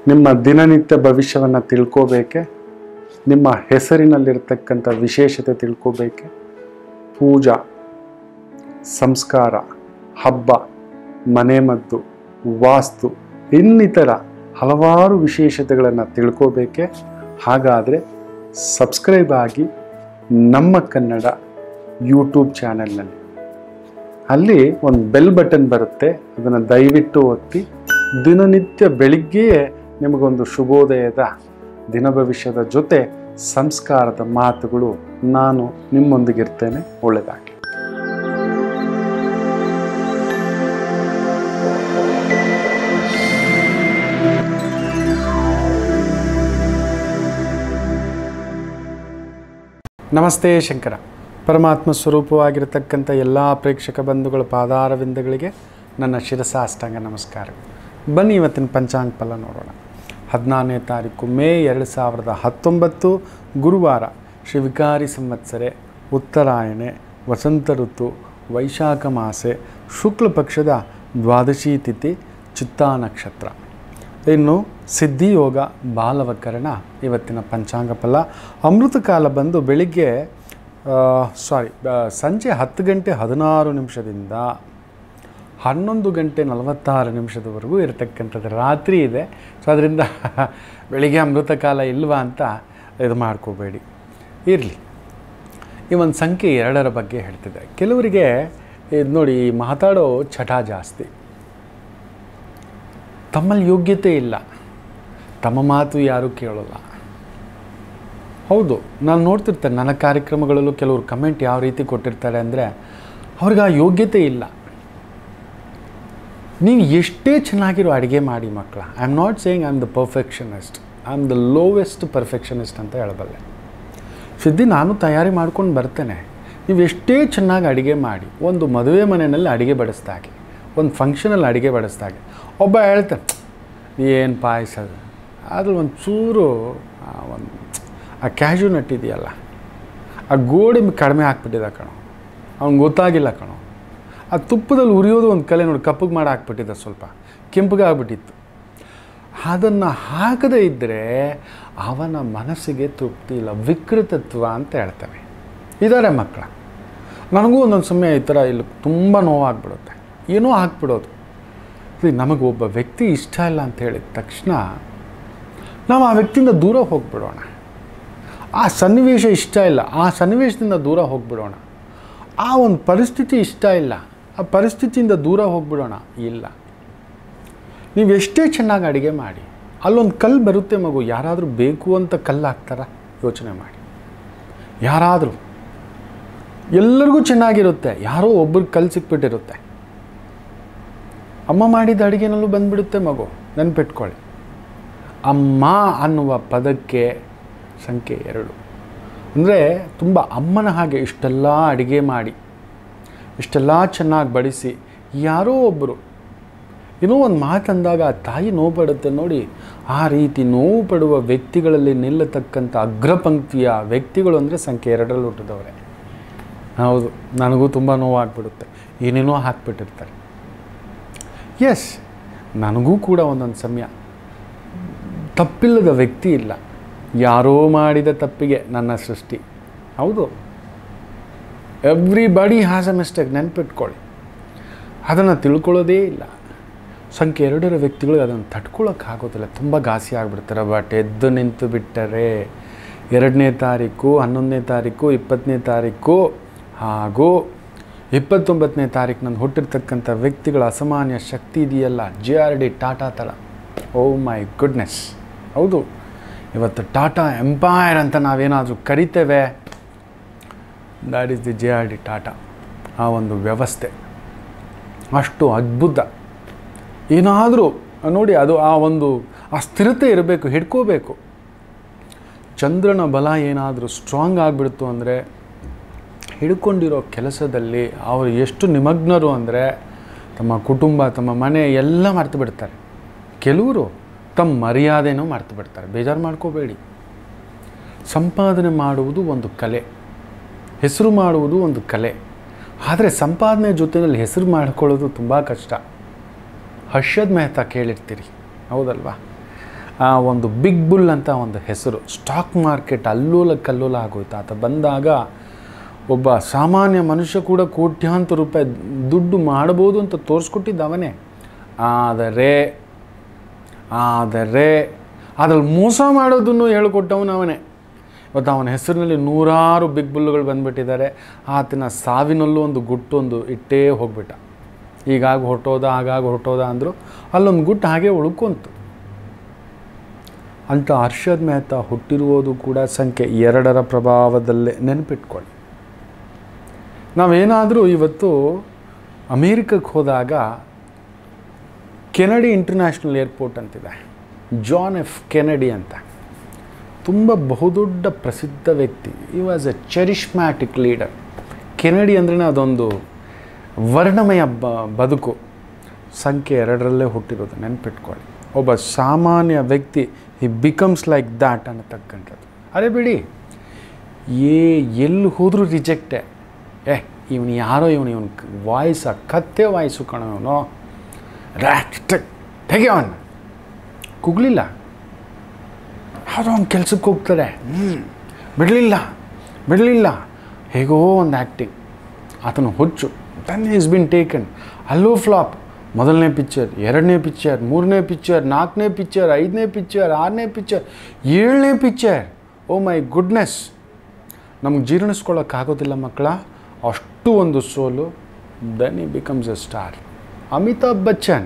ನಿಮ್ಮ ದಿನನಿತ್ಯ ಭವಿಷ್ಯವನ್ನು ತಿಳ್ಕೋಬೇಕೆ ನಿಮ್ಮ ಹೆಸರಿನಲ್ಲಿರ್ತಕ್ಕಂಥ ವಿಶೇಷತೆ ತಿಳ್ಕೋಬೇಕೆ ಪೂಜಾ ಸಂಸ್ಕಾರ ಹಬ್ಬ ಮನೆಮದ್ದು ವಾಸ್ತು ಇನ್ನಿತರ ಹಲವಾರು ವಿಶೇಷತೆಗಳನ್ನು ತಿಳ್ಕೋಬೇಕೆ ಹಾಗಾದರೆ ಸಬ್ಸ್ಕ್ರೈಬ್ ಆಗಿ ನಮ್ಮ ಕನ್ನಡ ಯೂಟ್ಯೂಬ್ ಚಾನೆಲ್ನಲ್ಲಿ ಅಲ್ಲಿ ಒಂದು ಬೆಲ್ ಬಟನ್ ಬರುತ್ತೆ ಅದನ್ನು ದಯವಿಟ್ಟು ಒತ್ತಿ ದಿನನಿತ್ಯ ಬೆಳಿಗ್ಗೆಯೇ ನಿಮಗೊಂದು ಶುಭೋದಯದ ದಿನ ಭವಿಷ್ಯದ ಜೊತೆ ಸಂಸ್ಕಾರದ ಮಾತುಗಳು ನಾನು ನಿಮ್ಮೊಂದಿಗಿರ್ತೇನೆ ಒಳ್ಳೆಯದಾಗಲಿ ನಮಸ್ತೆ ಶಂಕರ ಪರಮಾತ್ಮ ಸ್ವರೂಪವಾಗಿರತಕ್ಕಂಥ ಎಲ್ಲ ಪ್ರೇಕ್ಷಕ ಬಂಧುಗಳ ಪಾದಾರವಿಂದಗಳಿಗೆ ನನ್ನ ಶಿರಸಾಷ್ಟಾಂಗ ನಮಸ್ಕಾರ ಬನ್ನಿ ಇವತ್ತಿನ ಪಂಚಾಂಗ ಫಲ ನೋಡೋಣ ಹದಿನಾರನೇ ತಾರೀಕು ಮೇ ಎರಡು ಸಾವಿರದ ಹತ್ತೊಂಬತ್ತು ಗುರುವಾರ ಶ್ರೀ ವಿಕಾರಿ ಸಂವತ್ಸರೆ ಉತ್ತರಾಯಣೆ ವಸಂತ ಋತು ವೈಶಾಖ ಮಾಸೆ ಶುಕ್ಲ ಪಕ್ಷದ ದ್ವಾದಶಿ ತಿಥಿ ಚಿತ್ತಾ ನಕ್ಷತ್ರ ಇನ್ನು ಸಿದ್ಧಿಯೋಗ ಬಾಲವಕರಣ ಇವತ್ತಿನ ಪಂಚಾಂಗ ಫಲ ಅಮೃತ ಕಾಲ ಬಂದು ಬೆಳಿಗ್ಗೆ ಸಾರಿ ಸಂಜೆ ಹತ್ತು ಗಂಟೆ ಹದಿನಾರು ನಿಮಿಷದಿಂದ ಹನ್ನೊಂದು ಗಂಟೆ ನಲವತ್ತಾರು ನಿಮಿಷದವರೆಗೂ ಇರತಕ್ಕಂಥದ್ದು ರಾತ್ರಿ ಇದೆ ಸೊ ಅದರಿಂದ ಬೆಳಿಗ್ಗೆ ಅಮೃತ ಕಾಲ ಇಲ್ವಾ ಅಂತ ಇದು ಮಾಡ್ಕೋಬೇಡಿ ಇರಲಿ ಈ ಒಂದು ಸಂಖ್ಯೆ ಎರಡರ ಬಗ್ಗೆ ಹೇಳ್ತಿದ್ದೆ ಕೆಲವರಿಗೆ ಇದು ನೋಡಿ ಮಾತಾಡೋ ಚಟ ಜಾಸ್ತಿ ತಮ್ಮಲ್ಲಿ ಯೋಗ್ಯತೆ ಇಲ್ಲ ತಮ್ಮ ಮಾತು ಯಾರೂ ಕೇಳೋಲ್ಲ ಹೌದು ನಾನು ನೋಡ್ತಿರ್ತೇನೆ ನನ್ನ ಕಾರ್ಯಕ್ರಮಗಳಲ್ಲೂ ಕೆಲವರು ಕಮೆಂಟ್ ಯಾವ ರೀತಿ ಕೊಟ್ಟಿರ್ತಾರೆ ಅಂದರೆ ಅವ್ರಿಗೆ ಆ ಯೋಗ್ಯತೆ ಇಲ್ಲ ನೀವು ಎಷ್ಟೇ ಚೆನ್ನಾಗಿರೋ ಅಡುಗೆ ಮಾಡಿ ಮಕ್ಕಳ I am not saying I am the perfectionist I am the lowest perfectionist ಅಂತ ಹೇಳಬಲ್ಲೆ ಸಿದ್ಧಿ ನಾನು ತಯಾರಿ ಮಾಡ್ಕೊಂಡು ಬರ್ತೇನೆ ನೀವು ಎಷ್ಟೇ ಚೆನ್ನಾಗಿ ಅಡುಗೆ ಮಾಡಿ ಒಂದು ಮದುವೆ ಮನೆಯಲ್ಲಿ ಅಡುಗೆ ಬಡಿಸ್ದಾಗೆ ಒಂದು ಫಂಕ್ಷನಲ್ಲಿ ಅಡುಗೆ ಬಡಿಸ್ದಾಗೆ ಒಬ್ಬ ಹೇಳ್ತಾನೆ ಏನು ಪಾಯಸ ಅದು ಅದ್ರಲ್ಲಿ ಒಂದು ಚೂರು ಒಂದು ಆ ಕ್ಯಾಶು ನಟ್ ಇದೆಯಲ್ಲ ಆ ಗೋಡಿ ಕಡಿಮೆ ಹಾಕ್ಬಿಟ್ಟಿದ್ದ ಕಣೋ ಅವ್ನಿಗೆ ಗೊತ್ತಾಗಿಲ್ಲ ಕಣೋ ಆ ತುಪ್ಪದಲ್ಲಿ ಉರಿಯೋದು ಒಂದು ಕಲೆ ನೋಡಿ ಕಪ್ಪಗೆ ಮಾಡಿ ಹಾಕ್ಬಿಟ್ಟಿದ್ದ ಸ್ವಲ್ಪ ಕೆಂಪಗೆ ಆಗ್ಬಿಟ್ಟಿತ್ತು ಅದನ್ನು ಹಾಕದೇ ಇದ್ದರೆ ಅವನ ಮನಸ್ಸಿಗೆ ತೃಪ್ತಿ ಇಲ್ಲ ವಿಕೃತತ್ವ ಅಂತ ಹೇಳ್ತೇವೆ ಇದ್ದಾರೆ ಮಕ್ಕಳ ನನಗೂ ಒಂದೊಂದು ಸಮಯ ಈ ಥರ ಇಲ್ಲಿ ತುಂಬ ನೋವಾಗ್ಬಿಡುತ್ತೆ ಏನೋ ಹಾಕ್ಬಿಡೋದು ನಮಗೆ ಒಬ್ಬ ವ್ಯಕ್ತಿ ಇಷ್ಟ ಇಲ್ಲ ಅಂತ ಹೇಳಿದ ತಕ್ಷಣ ನಾವು ಆ ವ್ಯಕ್ತಿಯಿಂದ ದೂರ ಹೋಗಿಬಿಡೋಣ ಆ ಸನ್ನಿವೇಶ ಇಷ್ಟ ಇಲ್ಲ ಆ ಸನ್ನಿವೇಶದಿಂದ ದೂರ ಹೋಗಿಬಿಡೋಣ ಆ ಒಂದು ಪರಿಸ್ಥಿತಿ ಇಷ್ಟ ಇಲ್ಲ ಆ ಪರಿಸ್ಥಿತಿಯಿಂದ ದೂರ ಹೋಗಿಬಿಡೋಣ ಇಲ್ಲ ನೀವು ಎಷ್ಟೇ ಚೆನ್ನಾಗಿ ಅಡುಗೆ ಮಾಡಿ ಅಲ್ಲೊಂದು ಕಲ್ಲು ಬರುತ್ತೆ ಮಗು ಯಾರಾದರೂ ಬೇಕು ಅಂತ ಕಲ್ಲು ಹಾಕ್ತಾರ ಯೋಚನೆ ಮಾಡಿ ಯಾರಾದರೂ ಎಲ್ಲರಿಗೂ ಚೆನ್ನಾಗಿರುತ್ತೆ ಯಾರೋ ಒಬ್ರಿಗೆ ಕಲ್ಲು ಸಿಕ್ಬಿಟ್ಟಿರುತ್ತೆ ಅಮ್ಮ ಮಾಡಿದ ಅಡುಗೆನಲ್ಲೂ ಬಂದುಬಿಡುತ್ತೆ ಮಗು ನೆನ್ಪಿಟ್ಕೊಳ್ಳಿ ಅಮ್ಮ ಅನ್ನುವ ಪದಕ್ಕೆ ಸಂಖ್ಯೆ ಎರಡು ಅಂದರೆ ತುಂಬ ಅಮ್ಮನ ಹಾಗೆ ಇಷ್ಟೆಲ್ಲ ಅಡುಗೆ ಮಾಡಿ ಇಷ್ಟೆಲ್ಲ ಚೆನ್ನಾಗಿ ಬಡಿಸಿ ಯಾರೋ ಒಬ್ಬರು ಏನೋ ಒಂದು ಮಾತಂದಾಗ ಆ ತಾಯಿ ನೋವು ಪಡುತ್ತೆ ನೋಡಿ ಆ ರೀತಿ ನೋವು ಪಡುವ ವ್ಯಕ್ತಿಗಳಲ್ಲಿ ನಿಲ್ಲತಕ್ಕಂಥ ಅಗ್ರಪಂಕ್ತಿಯ ವ್ಯಕ್ತಿಗಳು ಅಂದರೆ ಸಂಖ್ಯೆ ಎರಡರಲ್ಲಿ ಹುಟ್ಟಿದವರೇ ಹೌದು ನನಗೂ ತುಂಬ ನೋವಾಗ್ಬಿಡುತ್ತೆ ಏನೇನೋ ಹಾಕ್ಬಿಟ್ಟಿರ್ತಾರೆ ಎಸ್ ನನಗೂ ಕೂಡ ಒಂದೊಂದು ಸಮಯ ತಪ್ಪಿಲ್ಲದ ವ್ಯಕ್ತಿ ಇಲ್ಲ ಯಾರೋ ಮಾಡಿದ ತಪ್ಪಿಗೆ ನನ್ನ ಸೃಷ್ಟಿ ಹೌದು ಎವ್ರಿ ಬಡಿ ಹ್ಯಾಸ್ ಅ ಮಿಸ್ಟೇಕ್ ನೆನ್ಪಿಟ್ಕೊಳ್ಳಿ ಅದನ್ನು ತಿಳ್ಕೊಳ್ಳೋದೇ ಇಲ್ಲ ಸಂಖ್ಯೆ ಎರಡರ ವ್ಯಕ್ತಿಗಳು ಅದನ್ನು ತಡ್ಕೊಳ್ಳೋಕ್ಕಾಗೋದಿಲ್ಲ ತುಂಬ ಘಾಸಿ ಆಗಿಬಿಡ್ತಾರೆ ಬಟ್ ಎದ್ದು ನಿಂತು ಬಿಟ್ಟರೆ ಎರಡನೇ ತಾರೀಕು ಹನ್ನೊಂದನೇ ತಾರೀಕು ಇಪ್ಪತ್ತನೇ ತಾರೀಕು ಹಾಗೂ ಇಪ್ಪತ್ತೊಂಬತ್ತನೇ ತಾರೀಕು ನಾನು ಹುಟ್ಟಿರ್ತಕ್ಕಂಥ ವ್ಯಕ್ತಿಗಳ ಅಸಾಮಾನ್ಯ ಶಕ್ತಿ ಇದೆಯಲ್ಲ ಜೆ ಆರ್ ಡಿ ಟಾಟಾ ಥರ ಓ ಮೈ ಗುಡ್ನೆಸ್ ಹೌದು ಇವತ್ತು ಟಾಟಾ ಎಂಪೈರ್ ಅಂತ ನಾವೇನಾದರೂ ಕರಿತೇವೆ that is the J R D Tata ಆ ಒಂದು ವ್ಯವಸ್ಥೆ ಅಷ್ಟು ಅದ್ಭುತ ಏನಾದರೂ ನೋಡಿ ಅದು ಆ ಒಂದು ಆ ಸ್ಥಿರತೆ ಇರಬೇಕು ಹಿಡ್ಕೋಬೇಕು ಚಂದ್ರನ ಬಲ ಏನಾದರೂ ಸ್ಟ್ರಾಂಗ್ ಆಗಿಬಿಡ್ತು ಅಂದರೆ ಹಿಡ್ಕೊಂಡಿರೋ ಕೆಲಸದಲ್ಲಿ ಅವರು ಎಷ್ಟು ನಿಮಗ್ನರು ಅಂದರೆ ತಮ್ಮ ಕುಟುಂಬ ತಮ್ಮ ಮನೆ ಎಲ್ಲ ಮರ್ತು ಬಿಡ್ತಾರೆ ಕೆಲವರು ತಮ್ಮ ಮರ್ಯಾದೆನೂ ಮರ್ತು ಬಿಡ್ತಾರೆ ಬೇಜಾರು ಮಾಡ್ಕೋಬೇಡಿ ಸಂಪಾದನೆ ಮಾಡುವುದು ಒಂದು ಕಲೆ ಹೆಸರು ಮಾಡುವುದು ಒಂದು ಕಲೆ ಆದರೆ ಸಂಪಾದನೆ ಜೊತೆಯಲ್ಲಿ ಹೆಸರು ಮಾಡ್ಕೊಳ್ಳೋದು ತುಂಬ ಕಷ್ಟ ಹರ್ಷದ್ ಮೆಹ್ತಾ ಕೇಳಿರ್ತೀರಿ ಹೌದಲ್ವಾ ಆ ಒಂದು ಬಿಗ್ ಬುಲ್ ಅಂತ ಒಂದು ಹೆಸರು ಸ್ಟಾಕ್ ಮಾರ್ಕೆಟ್ ಅಲ್ಲೋಲ ಕಲ್ಲೋಲ ಆಗೋಯ್ತು ಆತ ಬಂದಾಗ ಒಬ್ಬ ಸಾಮಾನ್ಯ ಮನುಷ್ಯ ಕೂಡ ಕೋಟ್ಯಾಂತರ ರೂಪಾಯಿ ದುಡ್ಡು ಮಾಡ್ಬೋದು ಅಂತ ತೋರಿಸ್ಕೊಟ್ಟಿದ್ದ ಅವನೇ ಆದರೆ ಆದರೆ ಅದ್ರಲ್ಲಿ ಮೋಸ ಮಾಡೋದನ್ನು ಹೇಳ್ಕೊಟ್ಟವನು ಅವನೇ ಇವತ್ತು ಅವನ ಹೆಸರಿನಲ್ಲಿ ನೂರಾರು ಬಿಗ್ ಬುಲ್ಗಳು ಬಂದುಬಿಟ್ಟಿದ್ದಾರೆ ಆತನ ಸಾವಿನಲ್ಲೂ ಒಂದು ಗುಟ್ಟು ಒಂದು ಇಟ್ಟೇ ಹೋಗ್ಬಿಟ್ಟ ಈಗಾಗ ಹೊರಟೋದ ಆಗಾಗ ಹೊರಟೋದ ಅಂದರು ಅಲ್ಲೊಂದು ಗುಟ್ಟು ಹಾಗೆ ಉಳ್ಕೊಂತು ಅಂತ ಹರ್ಷದ್ ಮೆಹ್ತಾ ಹುಟ್ಟಿರುವುದು ಕೂಡ ಸಂಖ್ಯೆ ಎರಡರ ಪ್ರಭಾವದಲ್ಲೇ ನೆನಪಿಟ್ಕೊಳ್ಳಿ ನಾವೇನಾದರೂ ಇವತ್ತು ಅಮೇರಿಕಕ್ಕೆ ಹೋದಾಗ ಕೆನಡಿ ಇಂಟರ್ನ್ಯಾಷನಲ್ ಏರ್ಪೋರ್ಟ್ ಅಂತಿದೆ ಜಾನ್ ಎಫ್ ಕೆನಡಿ ಅಂತ ತುಂಬ ಬಹುದೊಡ್ಡ ಪ್ರಸಿದ್ಧ ವ್ಯಕ್ತಿ he was a charismatic leader Kennedy ಅಂದ್ರೆ ಅದೊಂದು ವರ್ಣಮಯ ಬ ಬದುಕು ಸಂಖ್ಯೆ ಎರಡರಲ್ಲೇ ಹುಟ್ಟಿರೋದು ನೆನ್ಪಿಟ್ಕೊಳ್ಳಿ ಒಬ್ಬ ಸಾಮಾನ್ಯ ವ್ಯಕ್ತಿ ಹಿ ಬಿಕಮ್ಸ್ ಲೈಕ್ ದ್ಯಾಟ್ ಅನ್ನತಕ್ಕಂಥದ್ದು ಅದೇ ಬಿಡಿ ಏ ಎಲ್ಲಿ ಹೋದರೂ ರಿಜೆಕ್ಟೆ ಏ ಇವನು ಯಾರೋ ಇವನು ಇವನು ವಾಯ್ಸ ಕತ್ತೆ ವಾಯ್ಸು ಕಣ ಇವನು ರ್ಯಾಟ್ ತೆಗೆಯವನ್ ಕುಗ್ಲಿಲ್ಲ ಯಾವುದೋ ಒಂದು ಕೆಲ್ಸಕ್ಕೆ ಹೋಗ್ತಾರೆ ಹ್ಞೂ ಬಿಡಲಿಲ್ಲ ಬಿಡಲಿಲ್ಲ ಹೇಗೋ ಒಂದು ಆ್ಯಕ್ಟಿಂಗ್ ಆತನ ಹುಚ್ಚು ದನ್ ಈಸ್ ಬಿನ್ ಟೇಕನ್ ಅಲ್ಲೂ ಫ್ಲಾಪ್ ಮೊದಲನೇ ಪಿಕ್ಚರ್ ಎರಡನೇ ಪಿಕ್ಚರ್ ಮೂರನೇ ಪಿಕ್ಚರ್ ನಾಲ್ಕನೇ ಪಿಕ್ಚರ್ ಐದನೇ ಪಿಕ್ಚರ್ ಆರನೇ ಪಿಕ್ಚರ್ ಏಳನೇ ಪಿಕ್ಚರ್ ಓ ಮೈ ಗುಡ್ನೆಸ್ ನಮ್ಗೆ ಜೀರ್ಣಿಸ್ಕೊಳ್ಳೋಕ್ಕಾಗೋದಿಲ್ಲ ಮಕ್ಕಳ ಅಷ್ಟು ಒಂದು ಸೋಲು then he becomes a star Amitabh Bachchan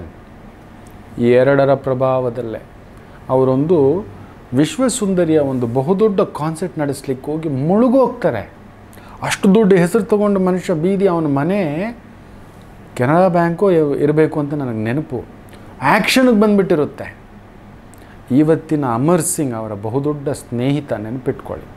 ಎರಡರ ಪ್ರಭಾವದಲ್ಲೇ ಅವರೊಂದು ವಿಶ್ವಸುಂದರಿಯ ಒಂದು ಬಹುದೊಡ್ಡ ಕಾನ್ಸರ್ಟ್ ನಡೆಸ್ಲಿಕ್ಕೆ ಹೋಗಿ ಮುಳುಗೋಗ್ತಾರೆ ಅಷ್ಟು ದೊಡ್ಡ ಹೆಸರು ತಗೊಂಡು ಮನುಷ್ಯ ಬೀದಿ ಅವನ ಮನೆ ಕೆನರಾ ಬ್ಯಾಂಕು ಇರಬೇಕು ಅಂತ ನನಗೆ ನೆನಪು ಆ್ಯಕ್ಷನ್ಗೆ ಬಂದುಬಿಟ್ಟಿರುತ್ತೆ ಇವತ್ತಿನ ಅಮರ್ ಸಿಂಗ್ ಅವರ ಬಹುದೊಡ್ಡ ಸ್ನೇಹಿತ ನೆನಪಿಟ್ಕೊಳ್ಳಿ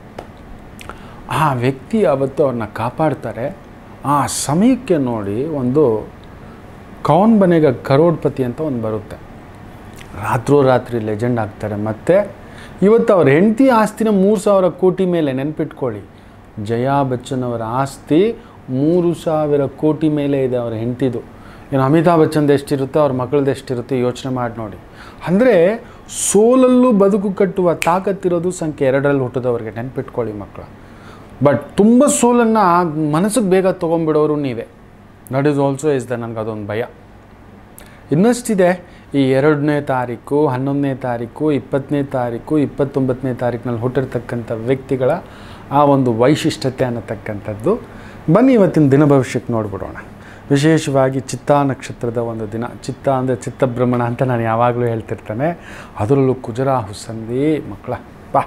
ಆ ವ್ಯಕ್ತಿ ಅವತ್ತು ಅವ್ರನ್ನ ಕಾಪಾಡ್ತಾರೆ ಆ ಸಮಯಕ್ಕೆ ನೋಡಿ ಒಂದು ಕೌನ್ ಬನೆಗ ಕರೋಡ್ಪತಿ ಅಂತ ಒಂದು ಬರುತ್ತೆ ರಾತ್ರೋರಾತ್ರಿ ಲೆಜೆಂಡ್ ಆಗ್ತಾರೆ ಮತ್ತು ಇವತ್ತು ಅವ್ರ ಹೆಂಡತಿ ಆಸ್ತಿನ ಮೂರು ಸಾವಿರ ಕೋಟಿ ಮೇಲೆ ನೆನ್ಪಿಟ್ಕೊಳ್ಳಿ ಜಯಾ ಬಚ್ಚನ್ ಅವರ ಆಸ್ತಿ ಮೂರು ಸಾವಿರ ಕೋಟಿ ಮೇಲೆ ಇದೆ ಅವ್ರ ಹೆಂಡತಿದು ಇನ್ನು ಅಮಿತಾಬ್ ಬಚ್ಚನ್ದು ಎಷ್ಟಿರುತ್ತೆ ಅವ್ರ ಮಗಳದ್ದು ಎಷ್ಟಿರುತ್ತೆ ಯೋಚನೆ ಮಾಡಿ ನೋಡಿ ಅಂದರೆ ಸೋಲಲ್ಲೂ ಬದುಕು ಕಟ್ಟುವ ತಾಕತ್ತಿರೋದು ಸಂಖ್ಯೆ ಎರಡರಲ್ಲಿ ಹುಟ್ಟಿದವ್ರಿಗೆ ನೆನ್ಪಿಟ್ಕೊಳ್ಳಿ ಮಕ್ಕಳು ಬಟ್ ತುಂಬ ಸೋಲನ್ನು ಮನಸ್ಸಿಗೆ ಬೇಗ ತೊಗೊಂಬಿಡೋರು ನೀವೇ that is also is the ನನಗೆ ಅದೊಂದು ಭಯ ಇನ್ನಷ್ಟಿದೆ ಈ ಎರಡನೇ ತಾರೀಕು ಹನ್ನೊಂದನೇ ತಾರೀಕು ಇಪ್ಪತ್ತನೇ ತಾರೀಕು ಇಪ್ಪತ್ತೊಂಬತ್ತನೇ ತಾರೀಕಿನಲ್ಲಿ ಹುಟ್ಟಿರ್ತಕ್ಕಂಥ ವ್ಯಕ್ತಿಗಳ ಆ ಒಂದು ವೈಶಿಷ್ಟ್ಯತೆ ಅನ್ನತಕ್ಕಂಥದ್ದು ಬನ್ನಿ ಇವತ್ತಿನ ದಿನ ಭವಿಷ್ಯಕ್ಕೆ ನೋಡ್ಬಿಡೋಣ ವಿಶೇಷವಾಗಿ ಚಿತ್ತಾ ನಕ್ಷತ್ರದ ಒಂದು ದಿನ ಚಿತ್ತ ಅಂದರೆ ಚಿತ್ತಭ್ರಮಣ ಅಂತ ನಾನು ಯಾವಾಗಲೂ ಹೇಳ್ತಿರ್ತೇನೆ ಅದರಲ್ಲೂ ಕುಜರಾಹು ಸಂಧಿ ಮಕ್ಕಳ ಬಾ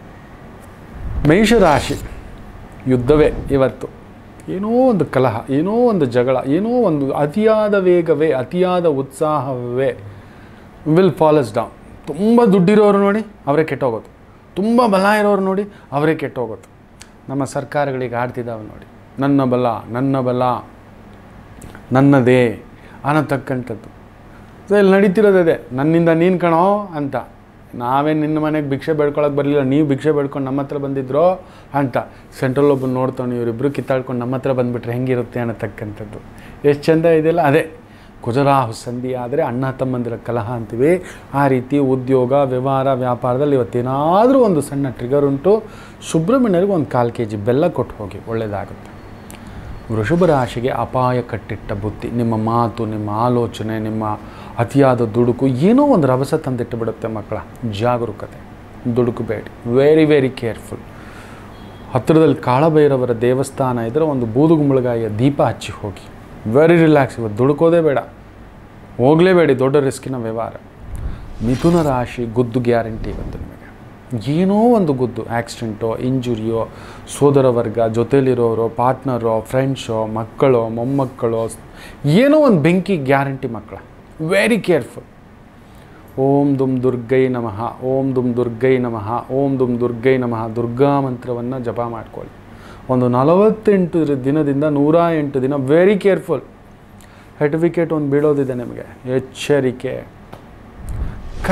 ಮೇಷರಾಶಿ ಯುದ್ಧವೇ ಇವತ್ತು ಏನೋ ಒಂದು ಕಲಹ ಏನೋ ಒಂದು ಜಗಳ ಏನೋ ಒಂದು ಅತಿಯಾದ ವೇಗವೇ ಅತಿಯಾದ ಉತ್ಸಾಹವೇ ವಿಲ್ ಫಾಲಸ್ ಡೌನ್ ತುಂಬ ದುಡ್ಡಿರೋರು ನೋಡಿ ಅವರೇ ಕೆಟ್ಟೋಗೋದು ತುಂಬ ಬಲ ಇರೋರು ನೋಡಿ ಅವರೇ ಕೆಟ್ಟೋಗೋದು ನಮ್ಮ ಸರ್ಕಾರಗಳಿಗೆ ಆಡ್ತಿದ್ದಾವೆ ನೋಡಿ ನನ್ನ ಬಲ ನನ್ನ ಬಲ ನನ್ನದೇ ಅನ್ನತಕ್ಕಂಥದ್ದು ಸೊ ಇಲ್ಲಿ ನಡೀತಿರೋದೇ ನನ್ನಿಂದ ನೀನು ಕಣೋ ಅಂತ ನಾವೇ ನಿನ್ನ ಮನೆಗೆ ಭಿಕ್ಷೆ ಬೇಡ್ಕೊಳಕ್ಕೆ ಬರಲಿಲ್ಲ ನೀವು ಭಿಕ್ಷೆ ಬೇಡ್ಕೊಂಡು ನಮ್ಮ ಹತ್ರ ಬಂದಿದ್ರೋ ಅಂತ ಸೆಂಟ್ರಲ್ ಒಬ್ಬನು ನೋಡ್ತಾನೆ ಇವರಿಬ್ಬರು ಕಿತ್ತಾಡ್ಕೊಂಡು ನಮ್ಮ ಹತ್ರ ಬಂದುಬಿಟ್ರೆ ಹೆಂಗಿರುತ್ತೆ ಅನ್ನತಕ್ಕಂಥದ್ದು ಎಷ್ಟು ಚೆಂದ ಇದೆಯಲ್ಲ ಅದೇ ಕುಜರಾಹು ಸಂಧಿ ಆದರೆ ಅಣ್ಣ ತಮ್ಮಂದಿರ ಕಲಹ ಅಂತೀವಿ ಆ ರೀತಿ ಉದ್ಯೋಗ ವ್ಯವಹಾರ ವ್ಯಾಪಾರದಲ್ಲಿ ಇವತ್ತೇನಾದರೂ ಒಂದು ಸಣ್ಣ ಟ್ರಿಗರ್ ಉಂಟು ಸುಬ್ರಹ್ಮಣ್ಯರಿಗೆ ಒಂದು ಕಾಲು ಕೆ ಜಿ ಬೆಲ್ಲ ಕೊಟ್ಟು ಹೋಗಿ ಒಳ್ಳೆಯದಾಗುತ್ತೆ ವೃಷಭ ರಾಶಿಗೆ ಅಪಾಯ ಕಟ್ಟಿಟ್ಟ ಬುದ್ಧಿ ನಿಮ್ಮ ಮಾತು ನಿಮ್ಮ ಆಲೋಚನೆ ನಿಮ್ಮ ಅತಿಯಾದ ದುಡುಕು ಏನೋ ಒಂದು ರಭಸ ತಂದಿಟ್ಟು ಬಿಡುತ್ತೆ ಮಕ್ಕಳ ಜಾಗರೂಕತೆ ದುಡುಕಬೇಡಿ ವೆರಿ ವೆರಿ ಕೇರ್ಫುಲ್ ಹತ್ತಿರದಲ್ಲಿ ಕಾಳಭೈರವರ ದೇವಸ್ಥಾನ ಇದ್ದರೆ ಒಂದು ಬೂದುಗುಂಬಳಗಾಯಿಯ ದೀಪ ಹಚ್ಚಿ ಹೋಗಿ ವೆರಿ ರಿಲ್ಯಾಕ್ಸ್ ಇವತ್ತು ದುಡುಕೋದೇ ಬೇಡ ಹೋಗಲೇಬೇಡಿ ದೊಡ್ಡ ರಿಸ್ಕಿನ ವ್ಯವಹಾರ ಮಿಥುನ ರಾಶಿ ಗುದ್ದು ಗ್ಯಾರಂಟಿ ಇವತ್ತು ನಿಮಗೆ ಏನೋ ಒಂದು ಗುದ್ದು ಆಕ್ಸಿಡೆಂಟೋ ಇಂಜುರಿಯೋ ಸೋದರ ವರ್ಗ ಜೊತೇಲಿರೋರು ಪಾರ್ಟ್ನರೋ ಫ್ರೆಂಡ್ಸೋ ಮಕ್ಕಳೋ ಮೊಮ್ಮಕ್ಕಳೋ ಏನೋ ಒಂದು ಬೆಂಕಿ ಗ್ಯಾರಂಟಿ ಮಕ್ಕಳ ವೆರಿ ಕೇರ್ಫುಲ್ ಓಂ ದುಮ್ ದುರ್ಗೈ ನಮಃ ಓಂ ದುಮ್ ದುರ್ಗೈ ನಮಃ ಓಂ ದುಮ್ ದುರ್ಗೈ ನಮಃ ದುರ್ಗಾ ಮಂತ್ರವನ್ನು ಜಪ ಮಾಡ್ಕೊಳ್ಳಿ ಒಂದು ನಲವತ್ತೆಂಟು ದಿನದಿಂದ ನೂರ ಎಂಟು ದಿನ ವೆರಿ ಕೇರ್ಫುಲ್ ಸರ್ಟಿಫಿಕೇಟ್ ಒಂದು ಬೀಳೋದಿದೆ ನಿಮಗೆ ಎಚ್ಚರಿಕೆ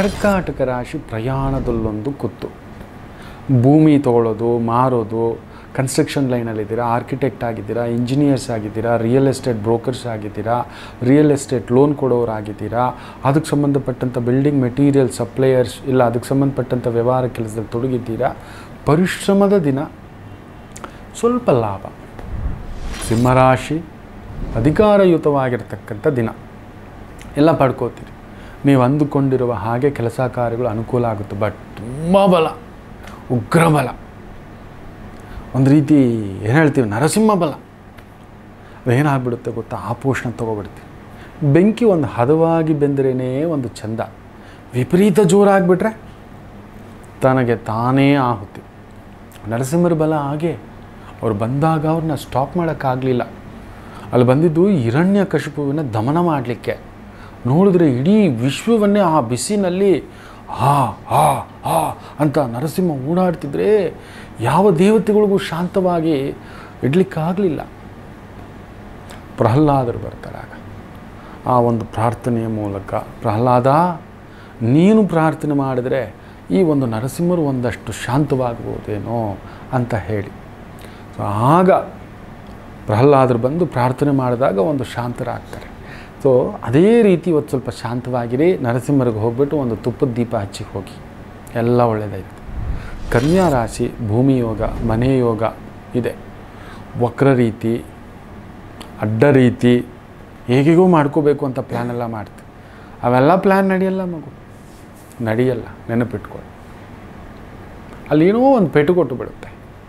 ಕರ್ಕಾಟಕ ರಾಶಿ ಪ್ರಯಾಣದಲ್ಲೊಂದು ಕುತ್ತು ಭೂಮಿ ತಗೊಳ್ಳೋದು ಮಾರೋದು ಕನ್ಸ್ಟ್ರಕ್ಷನ್ ಲೈನಲ್ಲಿದ್ದೀರಾ ಆರ್ಕಿಟೆಕ್ಟ್ ಆಗಿದ್ದೀರಾ ಇಂಜಿನಿಯರ್ಸ್ ಆಗಿದ್ದೀರಾ ರಿಯಲ್ ಎಸ್ಟೇಟ್ ಬ್ರೋಕರ್ಸ್ ಆಗಿದ್ದೀರಾ ರಿಯಲ್ ಎಸ್ಟೇಟ್ ಲೋನ್ ಕೊಡೋರಾಗಿದ್ದೀರಾ ಅದಕ್ಕೆ ಸಂಬಂಧಪಟ್ಟಂಥ ಬಿಲ್ಡಿಂಗ್ ಮೆಟೀರಿಯಲ್ ಸಪ್ಲೈಯರ್ಸ್ ಇಲ್ಲ ಅದಕ್ಕೆ ಸಂಬಂಧಪಟ್ಟಂಥ ವ್ಯವಹಾರ ಕೆಲಸದಲ್ಲಿ ತೊಡಗಿದ್ದೀರಾ ಪರಿಶ್ರಮದ ದಿನ ಸ್ವಲ್ಪ ಲಾಭ ಸಿಂಹರಾಶಿ ಅಧಿಕಾರಯುತವಾಗಿರ್ತಕ್ಕಂಥ ದಿನ ಎಲ್ಲ ಪಡ್ಕೋತೀರಿ ನೀವು ಅಂದುಕೊಂಡಿರುವ ಹಾಗೆ ಕೆಲಸ ಕಾರ್ಯಗಳು ಅನುಕೂಲ ಆಗುತ್ತೆ ಬಟ್ ತುಂಬ ಬಲ ಉಗ್ರ ಬಲ ಒಂದು ರೀತಿ ಏನು ಹೇಳ್ತೀವಿ ನರಸಿಂಹ ಬಲ ಅದೇನಾಗ್ಬಿಡುತ್ತೆ ಗೊತ್ತಾ ಆಪೋಷಣ ತೊಗೊಬಿಡ್ತೀವಿ ಬೆಂಕಿ ಒಂದು ಹದವಾಗಿ ಬೆಂದ್ರೇ ಒಂದು ಚಂದ ವಿಪರೀತ ಜೋರಾಗಿಬಿಟ್ರೆ ತನಗೆ ತಾನೇ ಆಹುತಿ ನರಸಿಂಹರ ಬಲ ಹಾಗೆ ಅವ್ರು ಬಂದಾಗ ಅವ್ರನ್ನ ಸ್ಟಾಪ್ ಮಾಡೋಕ್ಕಾಗಲಿಲ್ಲ ಅಲ್ಲಿ ಬಂದಿದ್ದು ಹಿರಣ್ಯ ಕಶಿಪುವಿನ ದಮನ ಮಾಡಲಿಕ್ಕೆ ನೋಡಿದ್ರೆ ಇಡೀ ವಿಶ್ವವನ್ನೇ ಆ ಬಿಸಿನಲ್ಲಿ ಹಾ ಹಾ ಹಾ ಅಂತ ನರಸಿಂಹ ಓಡಾಡ್ತಿದ್ರೆ ಯಾವ ದೇವತೆಗಳಿಗೂ ಶಾಂತವಾಗಿ ಇಡ್ಲಿಕ್ಕಾಗಲಿಲ್ಲ ಪ್ರಹ್ಲಾದರು ಬರ್ತಾರೆ ಆಗ ಆ ಒಂದು ಪ್ರಾರ್ಥನೆಯ ಮೂಲಕ ಪ್ರಹ್ಲಾದ ನೀನು ಪ್ರಾರ್ಥನೆ ಮಾಡಿದರೆ ಈ ಒಂದು ನರಸಿಂಹರು ಒಂದಷ್ಟು ಶಾಂತವಾಗ್ಬೋದೇನೋ ಅಂತ ಹೇಳಿ ಸೊ ಆಗ ಪ್ರಹ್ಲಾದರು ಬಂದು ಪ್ರಾರ್ಥನೆ ಮಾಡಿದಾಗ ಒಂದು ಶಾಂತರಾಗ್ತಾರೆ ಸೊ ಅದೇ ರೀತಿ ಇವತ್ತು ಸ್ವಲ್ಪ ಶಾಂತವಾಗಿರಿ ನರಸಿಂಹರಿಗೆ ಹೋಗ್ಬಿಟ್ಟು ಒಂದು ತುಪ್ಪದ ದೀಪ ಹಚ್ಚಿ ಹೋಗಿ ಎಲ್ಲ ಒಳ್ಳೆಯದಾಯ್ತು ಕನ್ಯಾ ರಾಶಿ ಭೂಮಿ ಯೋಗ ಮನೆ ಯೋಗ ಇದೆ ವಕ್ರ ರೀತಿ ಅಡ್ಡ ರೀತಿ ಹೇಗಿಗೂ ಮಾಡ್ಕೋಬೇಕು ಅಂತ ಪ್ಲ್ಯಾನ್ ಎಲ್ಲ ಮಾಡ್ತೀವಿ ಅವೆಲ್ಲ ಪ್ಲ್ಯಾನ್ ನಡೆಯಲ್ಲ ಮಗು ನಡೆಯಲ್ಲ ನೆನಪಿಟ್ಕೊಳ್ಳಿ ಅಲ್ಲಿ ಏನೋ ಒಂದು ಪೆಟ್ಟು ಕೊಟ್ಟು ಬಿಡುತ್ತೆ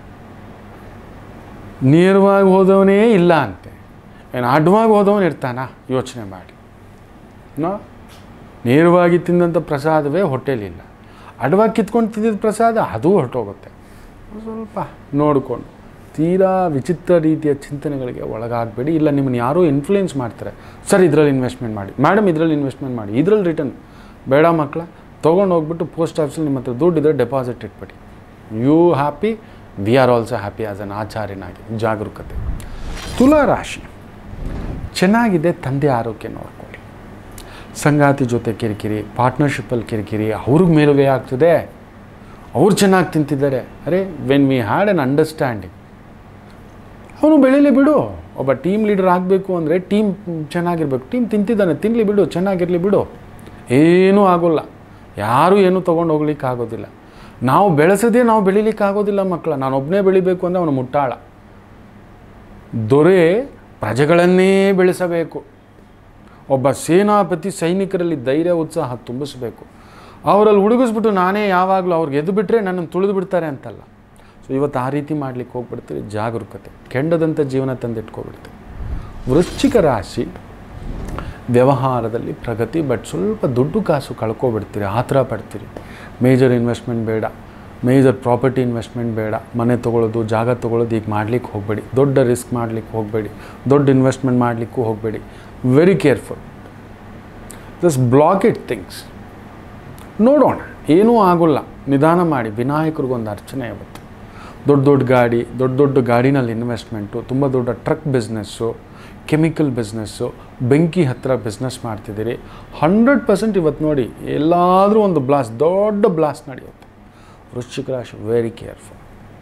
ನೇರವಾಗಿ ಹೋದವನೇ ಇಲ್ಲ ಅಂತೆ ಏನು ಅಡ್ಡವಾಗಿ ಹೋದವನು ಇರ್ತಾನ ಯೋಚನೆ ಮಾಡಿ ನೋ ನೇರವಾಗಿ ತಿಂದಂಥ ಪ್ರಸಾದವೇ ಹೊಟ್ಟೆಲಿಲ್ಲ ಅಡ್ವಾಗಿ ಕಿತ್ಕೊಂಡು ತಿಂದಿದ್ದ ಪ್ರಸಾದ ಅದು ಹೊರಟೋಗುತ್ತೆ ಸ್ವಲ್ಪ ನೋಡಿಕೊಂಡು ತೀರಾ ವಿಚಿತ್ರ ರೀತಿಯ ಚಿಂತನೆಗಳಿಗೆ ಒಳಗಾಗಬೇಡಿ ಇಲ್ಲ ನಿಮ್ಮನ್ನು ಯಾರೋ ಇನ್ಫ್ಲೂಯೆನ್ಸ್ ಮಾಡ್ತಾರೆ ಸರ್ ಇದರಲ್ಲಿ ಇನ್ವೆಸ್ಟ್ಮೆಂಟ್ ಮಾಡಿ ಮೇಡಮ್ ಇದರಲ್ಲಿ ಇನ್ವೆಸ್ಟ್ಮೆಂಟ್ ಮಾಡಿ ಇದರಲ್ಲಿ ರಿಟರ್ನ್ ಬೇಡ ಮಕ್ಕಳ ತೊಗೊಂಡು ಹೋಗ್ಬಿಟ್ಟು ಪೋಸ್ಟ್ ಆಫೀಸಲ್ಲಿ ನಿಮ್ಮ ಹತ್ರ ದುಡ್ಡಿದ್ರೆ ಡೆಪಾಸಿಟ್ ಇಟ್ಬಿಡಿ you happy we are also happy as an ಆಚಾರ್ಯನಾಗಿ ಜಾಗರೂಕತೆ ತುಲಾ ರಾಶಿ ಚೆನ್ನಾಗಿದೆ ತಂದೆ ಆರೋಗ್ಯ ನೋಡ್ಕೊಳ್ಳಿ ಸಂಗಾತಿ ಜೊತೆ ಕಿರಿಕಿರಿ ಪಾರ್ಟ್ನರ್ಶಿಪ್ಪಲ್ಲಿ ಕಿರಿಕಿರಿ ಅವ್ರಿಗೆ ಮೇಲುವೆ ಆಗ್ತದೆ ಅವ್ರು ಚೆನ್ನಾಗಿ ತಿಂತಿದ್ದಾರೆ ಅರೆ when we had an understanding ಅವನು ಬೆಳೀಲಿ ಬಿಡು ಒಬ್ಬ ಟೀಮ್ ಲೀಡರ್ ಆಗಬೇಕು ಅಂದರೆ ಟೀಮ್ ಚೆನ್ನಾಗಿರ್ಬೇಕು ಟೀಮ್ ತಿಂತಿದ್ದಾನೆ ತಿನ್ನಲಿ ಬಿಡು ಚೆನ್ನಾಗಿರಲಿ ಬಿಡು ಏನೂ ಆಗೋಲ್ಲ ಯಾರೂ ಏನೂ ತೊಗೊಂಡು ಹೋಗ್ಲಿಕ್ಕೆ ಆಗೋದಿಲ್ಲ ನಾವು ಬೆಳೆಸೋದೇ ನಾವು ಬೆಳಿಲಿಕ್ಕೆ ಆಗೋದಿಲ್ಲ ಮಕ್ಕಳ ನಾನು ಒಬ್ಬನೇ ಬೆಳಿಬೇಕು ಅಂದರೆ ಅವನು ಮುಟ್ಟಾಳ ದೊರೆ ಪ್ರಜೆಗಳನ್ನೇ ಬೆಳೆಸಬೇಕು ಒಬ್ಬ ಸೇನಾಪತಿ ಸೈನಿಕರಲ್ಲಿ ಧೈರ್ಯ ಉತ್ಸಾಹ ತುಂಬಿಸಬೇಕು ಅವರಲ್ಲಿ ಹುಡುಗಿಸ್ಬಿಟ್ಟು ನಾನೇ ಯಾವಾಗಲೂ ಅವ್ರಿಗೆ ಎದ್ದು ಬಿಟ್ಟರೆ ನನ್ನನ್ನು ತುಳಿದು ಬಿಡ್ತಾರೆ ಅಂತಲ್ಲ ಸೊ ಇವತ್ತು ಆ ರೀತಿ ಮಾಡ್ಲಿಕ್ಕೆ ಹೋಗ್ಬಿಡ್ತೀರಿ ಜಾಗರೂಕತೆ ಕೆಂಡದಂಥ ಜೀವನ ತಂದಿಟ್ಕೊಬಿಡ್ತೀವಿ ವೃಶ್ಚಿಕ ರಾಶಿ ವ್ಯವಹಾರದಲ್ಲಿ ಪ್ರಗತಿ ಬಟ್ ಸ್ವಲ್ಪ ದುಡ್ಡು ಕಾಸು ಕಳ್ಕೊಬಿಡ್ತೀರಿ ಆತರ ಪಡ್ತೀರಿ ಮೇಜರ್ ಇನ್ವೆಸ್ಟ್ಮೆಂಟ್ ಬೇಡ ಮೇಜರ್ ಪ್ರಾಪರ್ಟಿ ಇನ್ವೆಸ್ಟ್ಮೆಂಟ್ ಬೇಡ ಮನೆ ತೊಗೊಳ್ಳೋದು ಜಾಗ ತೊಗೊಳ್ಳೋದು ಈಗ ಮಾಡ್ಲಿಕ್ಕೆ ಹೋಗಬೇಡಿ ದೊಡ್ಡ ರಿಸ್ಕ್ ಮಾಡ್ಲಿಕ್ಕೆ ಹೋಗಬೇಡಿ ದೊಡ್ಡ ಇನ್ವೆಸ್ಟ್ಮೆಂಟ್ ಮಾಡಲಿಕ್ಕೂ ಹೋಗಬೇಡಿ very careful just block it things ನೋಡೋಣ ಏನೂ ಆಗೋಲ್ಲ ನಿಧಾನ ಮಾಡಿ ವಿನಾಯಕರಿಗೊಂದು ಅರ್ಚನೆ ಇವತ್ತು ದೊಡ್ಡ ದೊಡ್ಡ ಗಾಡಿ ದೊಡ್ಡ ದೊಡ್ಡ ಗಾಡಿನಲ್ಲಿ ಇನ್ವೆಸ್ಟ್ಮೆಂಟು ತುಂಬ ದೊಡ್ಡ ಟ್ರಕ್ ಬಿಸ್ನೆಸ್ಸು ಕೆಮಿಕಲ್ ಬಿಸ್ನೆಸ್ಸು ಬೆಂಕಿ ಹತ್ತಿರ ಬಿಸ್ನೆಸ್ ಮಾಡ್ತಿದ್ದೀರಿ ಹಂಡ್ರೆಡ್ ಪರ್ಸೆಂಟ್ ಇವತ್ತು ನೋಡಿ ಎಲ್ಲಾದರೂ ಒಂದು ಬ್ಲಾಸ್ಟ್ ದೊಡ್ಡ ಬ್ಲಾಸ್ಟ್ ನಡೆಯುತ್ತೆ ವೃಶ್ಚಿಕ ರಾಶಿ ವೆರಿ ಕೇರ್ಫುಲ್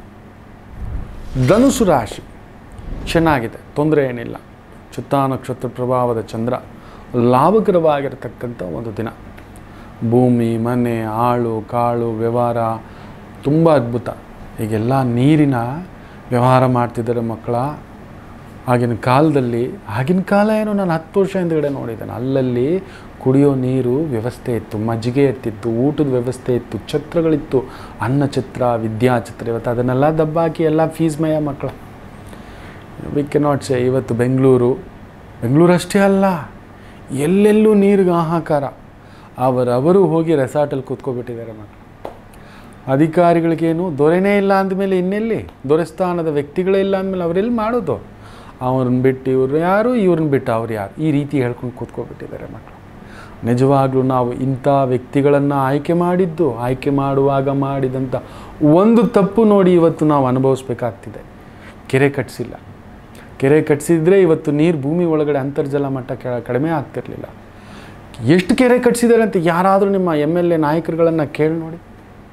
ಧನುಸು ರಾಶಿ ಚೆನ್ನಾಗಿದೆ ತೊಂದರೆ ಏನಿಲ್ಲ ಚಿತ್ತಾ ನಕ್ಷತ್ರ ಪ್ರಭಾವದ ಚಂದ್ರ ಲಾಭಕರವಾಗಿರತಕ್ಕಂಥ ಒಂದು ದಿನ ಭೂಮಿ ಮನೆ ಆಳು ಕಾಳು ವ್ಯವಹಾರ ತುಂಬ ಅದ್ಭುತ ಈಗೆಲ್ಲ ನೀರಿನ ವ್ಯವಹಾರ ಮಾಡ್ತಿದ್ದಾರೆ ಮಕ್ಕಳ ಆಗಿನ ಕಾಲದಲ್ಲಿ ಆಗಿನ ಕಾಲ ಏನೋ ನಾನು ಹತ್ತು ವರ್ಷ ಹಿಂದ್ಗಡೆ ನೋಡಿದ್ದೇನೆ ಅಲ್ಲಲ್ಲಿ ಕುಡಿಯೋ ನೀರು ವ್ಯವಸ್ಥೆ ಇತ್ತು ಮಜ್ಜಿಗೆ ಇರ್ತಿತ್ತು ಊಟದ ವ್ಯವಸ್ಥೆ ಇತ್ತು ಛತ್ರಗಳಿತ್ತು ಅನ್ನ ಛತ್ರ ವಿದ್ಯಾ ಛತ್ರ ಇವತ್ತು ಅದನ್ನೆಲ್ಲ ದಬ್ಬಾಕಿ ಎಲ್ಲ ಫೀಸ್ಮಯ ಮಕ್ಕಳ ವಿ ಕೆನಾಟ್ ಸೇ ಇವತ್ತು ಬೆಂಗಳೂರು ಬೆಂಗಳೂರು ಅಷ್ಟೇ ಅಲ್ಲ ಎಲ್ಲೆಲ್ಲೂ ನೀರಿಗೆ ಹಾಹಾಕಾರ ಅವರವರು ಹೋಗಿ ರೆಸಾರ್ಟಲ್ಲಿ ಕೂತ್ಕೊಬಿಟ್ಟಿದ್ದಾರೆ ಮಕ್ಕಳು ಅಧಿಕಾರಿಗಳಿಗೇನು ದೊರೆನೇ ಇಲ್ಲ ಅಂದಮೇಲೆ ಇನ್ನೆಲ್ಲಿ ದೊರೆಸ್ಥಾನದ ವ್ಯಕ್ತಿಗಳೇ ಇಲ್ಲ ಅಂದಮೇಲೆ ಅವರೆಲ್ಲಿ ಮಾಡೋದು ಅವ್ರನ್ನ ಬಿಟ್ಟು ಇವ್ರು ಯಾರು ಇವ್ರನ್ನ ಬಿಟ್ಟು ಅವ್ರು ಯಾರು ಈ ರೀತಿ ಹೇಳ್ಕೊಂಡು ಕೂತ್ಕೊಬಿಟ್ಟಿದ್ದಾರೆ ಮಕ್ಕಳು ನಿಜವಾಗ್ಲೂ ನಾವು ಇಂಥ ವ್ಯಕ್ತಿಗಳನ್ನು ಆಯ್ಕೆ ಮಾಡಿದ್ದು ಆಯ್ಕೆ ಮಾಡುವಾಗ ಮಾಡಿದಂಥ ಒಂದು ತಪ್ಪು ನೋಡಿ ಇವತ್ತು ನಾವು ಅನುಭವಿಸ್ಬೇಕಾಗ್ತಿದೆ ಕೆರೆ ಕಟ್ಟಿಸಿಲ್ಲ ಕೆರೆ ಕಟ್ಟಿಸಿದ್ರೆ ಇವತ್ತು ನೀರು ಭೂಮಿ ಒಳಗಡೆ ಅಂತರ್ಜಲ ಮಟ್ಟ ಕೆ ಕಡಿಮೆ ಆಗ್ತಿರಲಿಲ್ಲ ಎಷ್ಟು ಕೆರೆ ಕಟ್ಟಿಸಿದ್ದಾರೆ ಅಂತ ಯಾರಾದರೂ ನಿಮ್ಮ ಎಮ್ ಎಲ್ ಎ ನಾಯಕರುಗಳನ್ನು ಕೇಳಿ ನೋಡಿ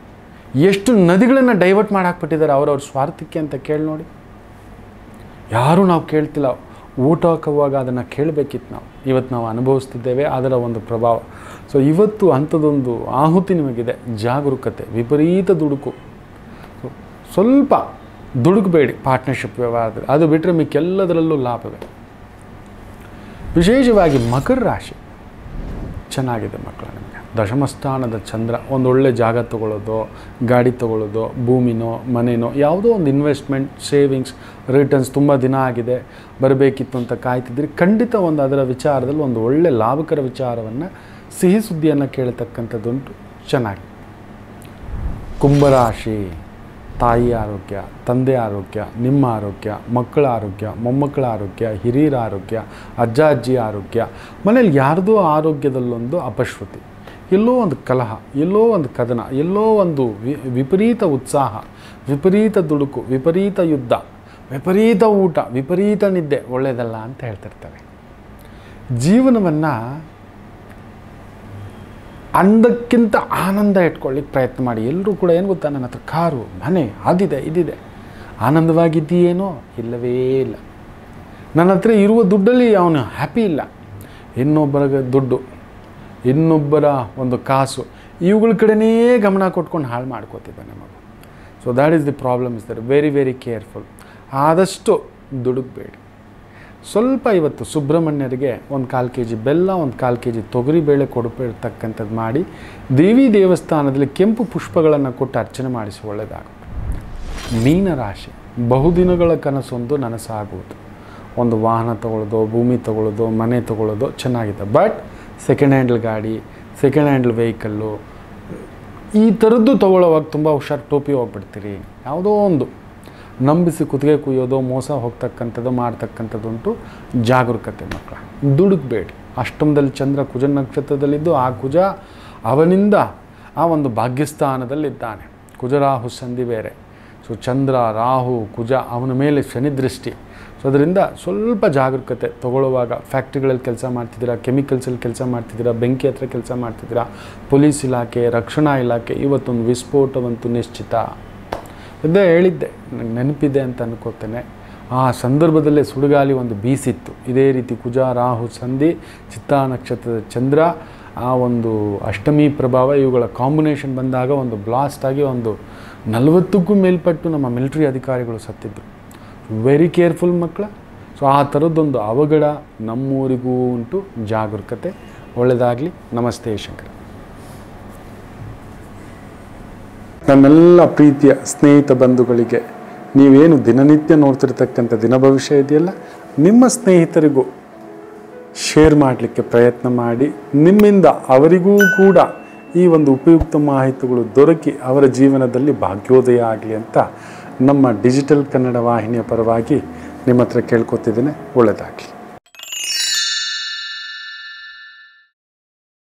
ಎಷ್ಟು ನದಿಗಳನ್ನು ಡೈವರ್ಟ್ ಮಾಡಿ ಹಾಕ್ಬಿಟ್ಟಿದ್ದಾರೆ ಅವ್ರವ್ರ ಸ್ವಾರ್ಥಕ್ಕೆ ಅಂತ ಕೇಳಿ ನೋಡಿ ಯಾರೂ ನಾವು ಕೇಳ್ತಿಲ್ಲ ಊಟ ಹಾಕುವಾಗ ಅದನ್ನು ಕೇಳಬೇಕಿತ್ತು ನಾವು ಇವತ್ತು ನಾವು ಅನುಭವಿಸ್ತಿದ್ದೇವೆ ಅದರ ಒಂದು ಪ್ರಭಾವ ಸೊ ಇವತ್ತು ಅಂಥದ್ದೊಂದು ಆಹುತಿ ನಿಮಗಿದೆ ಜಾಗರೂಕತೆ ವಿಪರೀತ ದುಡುಕು ಸೊ, ಸ್ವಲ್ಪ ದುಡುಕಬೇಡಿ ಪಾರ್ಟ್ನರ್ಶಿಪ್ ವ್ಯವಹಾರದಲ್ಲಿ ಅದು ಬಿಟ್ಟರೆ ಮಿಕ್ಕೆಲ್ಲದರಲ್ಲೂ ಲಾಭವೇ ವಿಶೇಷವಾಗಿ ಮಕರ ರಾಶಿ ಚೆನ್ನಾಗಿದೆ ಮಕ್ಕಳ ನಿಮಗೆ ದಶಮಸ್ಥಾನದ ಚಂದ್ರ ಒಂದೊಳ್ಳೆ ಜಾಗ ತಗೊಳ್ಳೋದು ಗಾಡಿ ತಗೊಳ್ಳೋದು ಭೂಮಿನೋ ಮನೆನೋ ಯಾವುದೋ ಒಂದು ಇನ್ವೆಸ್ಟ್ಮೆಂಟ್ ಸೇವಿಂಗ್ಸ್ ರಿಟರ್ನ್ಸ್ ತುಂಬ ದಿನ ಆಗಿದೆ ಬರಬೇಕಿತ್ತು ಅಂತ ಕಾಯ್ತಿದ್ರಿ ಖಂಡಿತ ಒಂದು ಅದರ ವಿಚಾರದಲ್ಲಿ ಒಂದು ಒಳ್ಳೆ ಲಾಭಕರ ವಿಚಾರವನ್ನು ಸಿಹಿ ಸುದ್ದಿಯನ್ನು ಕೇಳತಕ್ಕಂಥದ್ದುಂಟು ಚೆನ್ನಾಗಿ ಕುಂಭರಾಶಿ ತಾಯಿ ಆರೋಗ್ಯ ತಂದೆ ಆರೋಗ್ಯ ನಿಮ್ಮ ಆರೋಗ್ಯ ಮಕ್ಕಳ ಆರೋಗ್ಯ ಮೊಮ್ಮಕ್ಕಳ ಆರೋಗ್ಯ ಹಿರಿಯರ ಆರೋಗ್ಯ ಅಜ್ಜ ಅಜ್ಜಿ ಆರೋಗ್ಯ ಮನೇಲಿ ಯಾರ್ದೋ ಆರೋಗ್ಯದಲ್ಲೊಂದು ಅಪಶ್ರುತಿ ಎಲ್ಲೋ ಒಂದು ಕಲಹ ಎಲ್ಲೋ ಒಂದು ಕದನ ಎಲ್ಲೋ ಒಂದು ವಿ ವಿಪರೀತ ಉತ್ಸಾಹ ವಿಪರೀತ ದುಡುಕು ವಿಪರೀತ ಯುದ್ಧ ವಿಪರೀತ ಊಟ ವಿಪರೀತ ನಿದ್ದೆ ಒಳ್ಳೆಯದಲ್ಲ ಅಂತ ಹೇಳ್ತಿರ್ತಾರೆ ಜೀವನವನ್ನು ಅಂದಕ್ಕಿಂತ ಆನಂದ ಇಟ್ಕೊಳ್ಳಿಕ್ಕೆ ಪ್ರಯತ್ನ ಮಾಡಿ ಎಲ್ಲರೂ ಕೂಡ ಏನು ಗೊತ್ತಾ ನನ್ನ ಹತ್ರ ಕಾರು ಮನೆ ಅದಿದೆ ಇದಿದೆ ಆನಂದವಾಗಿದ್ದೀಯೇನೋ ಇಲ್ಲವೇ ಇಲ್ಲ ನನ್ನ ಹತ್ರ ಇರುವ ದುಡ್ಡಲ್ಲಿ ಅವನು ಹ್ಯಾಪಿ ಇಲ್ಲ ಇನ್ನೊಬ್ಬರ ದುಡ್ಡು ಇನ್ನೊಬ್ಬರ ಒಂದು ಕಾಸು ಇವುಗಳ ಕಡೆನೇ ಗಮನ ಕೊಟ್ಕೊಂಡು ಹಾಳು ಮಾಡ್ಕೋತಿದ್ದಾನೆ ಮಗು so that is the problem is there very very careful ಆದಷ್ಟು ದುಡುಕಬೇಡಿ ಸ್ವಲ್ಪ ಇವತ್ತು ಸುಬ್ರಹ್ಮಣ್ಯರಿಗೆ ಒಂದು ಕಾಲು ಕೆ ಜಿ ಬೆಲ್ಲ ಒಂದು ಕಾಲು ಕೆ ಜಿ ತೊಗರಿಬೇಳೆ ಕೊಡಬೇಡ್ತಕ್ಕಂಥದ್ದು ಮಾಡಿ ದೇವಿ ದೇವಸ್ಥಾನದಲ್ಲಿ ಕೆಂಪು ಪುಷ್ಪಗಳನ್ನು ಕೊಟ್ಟು ಅರ್ಚನೆ ಮಾಡಿಸಿ ಒಳ್ಳೆಯದಾಗುತ್ತೆ ಮೀನರಾಶಿ ಬಹುದಿನಗಳ ಕನಸೊಂದು ನನಸಾಗುವುದು ಒಂದು ವಾಹನ ತಗೊಳ್ಳೋದು ಭೂಮಿ ತಗೊಳ್ಳೋದು ಮನೆ ತಗೊಳ್ಳೋದು ಚೆನ್ನಾಗಿದೆ ಬಟ್ ಸೆಕೆಂಡ್ ಹ್ಯಾಂಡಲ್ ಗಾಡಿ ಸೆಕೆಂಡ್ ಹ್ಯಾಂಡಲ್ ವೆಹಿಕಲ್ಲು ಈ ಥರದ್ದು ತೊಗೊಳ್ಳೋವಾಗ ತುಂಬ ಹುಷಾರು ಟೋಪಿ ಹೋಗ್ಬಿಡ್ತೀರಿ ಯಾವುದೋ ಒಂದು ನಂಬಿಸಿ ಕುತ್ತಿಗೆ ಕುಯ್ಯೋದು ಮೋಸ ಹೋಗ್ತಕ್ಕಂಥದ್ದು ಮಾಡ್ತಕ್ಕಂಥದ್ದುಂಟು ಜಾಗರೂಕತೆ ಮಕ್ಕಳ ದುಡುಕ್ಬೇಡಿ ಅಷ್ಟಮದಲ್ಲಿ ಚಂದ್ರ ಕುಜ ನಕ್ಷತ್ರದಲ್ಲಿದ್ದು ಆ ಕುಜ ಅವನಿಂದ ಆ ಒಂದು ಭಾಗ್ಯಸ್ಥಾನದಲ್ಲಿದ್ದಾನೆ ಕುಜರಾಹು ಸಂಧಿ ಬೇರೆ ಸೊ ಚಂದ್ರ ರಾಹು ಕುಜ ಅವನ ಮೇಲೆ ಶನಿ ದೃಷ್ಟಿ ಸೊ ಅದರಿಂದ ಸ್ವಲ್ಪ ಜಾಗರೂಕತೆ ತಗೊಳ್ಳುವಾಗ ಫ್ಯಾಕ್ಟ್ರಿಗಳಲ್ಲಿ ಕೆಲಸ ಮಾಡ್ತಿದ್ದೀರಾ ಕೆಮಿಕಲ್ಸಲ್ಲಿ ಕೆಲಸ ಮಾಡ್ತಿದ್ದೀರಾ ಬೆಂಕಿ ಹತ್ರ ಕೆಲಸ ಮಾಡ್ತಿದ್ದೀರಾ ಪೊಲೀಸ್ ಇಲಾಖೆ ರಕ್ಷಣಾ ಇಲಾಖೆ ಇವತ್ತೊಂದು ವಿಸ್ಫೋಟವಂತೂ ನಿಶ್ಚಿತ ಇದೇ ಹೇಳಿದ್ದೆ ನನಗೆ ನೆನಪಿದೆ ಅಂತ ಅನ್ಕೋತೇನೆ ಆ ಸಂದರ್ಭದಲ್ಲೇ ಸುಡುಗಾಲಿ ಒಂದು ಬೀಸಿತ್ತು ಇದೇ ರೀತಿ ಕುಜ ರಾಹು ಸಂಧಿ ಚಿತ್ತಾ ನಕ್ಷತ್ರದ ಚಂದ್ರ ಆ ಒಂದು ಅಷ್ಟಮಿ ಪ್ರಭಾವ ಇವುಗಳ ಕಾಂಬಿನೇಷನ್ ಬಂದಾಗ ಒಂದು ಬ್ಲಾಸ್ಟ್ ಆಗಿ ಒಂದು ನಲವತ್ತಕ್ಕೂ ಮೇಲ್ಪಟ್ಟು ನಮ್ಮ ಮಿಲಿಟರಿ ಅಧಿಕಾರಿಗಳು ಸತ್ತಿದ್ದರು ವೆರಿ ಕೇರ್ಫುಲ್ ಮಕ್ಕಳ ಸೊ ಆ ಥರದ್ದೊಂದು ಅವಘಡ ನಮ್ಮೂರಿಗೂ ಉಂಟು ಜಾಗರೂಕತೆ ಒಳ್ಳೆಯದಾಗಲಿ ನಮಸ್ತೆ ಶಂಕರ ನನ್ನೆಲ್ಲ ಪ್ರೀತಿಯ ಸ್ನೇಹಿತ ಬಂಧುಗಳಿಗೆ ನೀವೇನು ದಿನನಿತ್ಯ ನೋಡ್ತಿರ್ತಕ್ಕಂಥ ದಿನ ಭವಿಷ್ಯ ಇದೆಯಲ್ಲ ನಿಮ್ಮ ಸ್ನೇಹಿತರಿಗೂ ಶೇರ್ ಮಾಡಲಿಕ್ಕೆ ಪ್ರಯತ್ನ ಮಾಡಿ ನಿಮ್ಮಿಂದ ಅವರಿಗೂ ಕೂಡ ಈ ಒಂದು ಉಪಯುಕ್ತ ಮಾಹಿತಿಗಳು ದೊರಕಿ ಅವರ ಜೀವನದಲ್ಲಿ ಭಾಗ್ಯೋದಯ ಆಗಲಿ ಅಂತ ನಮ್ಮ ಡಿಜಿಟಲ್ ಕನ್ನಡ ವಾಹಿನಿಯ ಪರವಾಗಿ ನಿಮ್ಮ ಹತ್ರ ಕೇಳ್ಕೊತಿದ್ದೇನೆ ಒಳ್ಳೆಯದಾಗಲಿ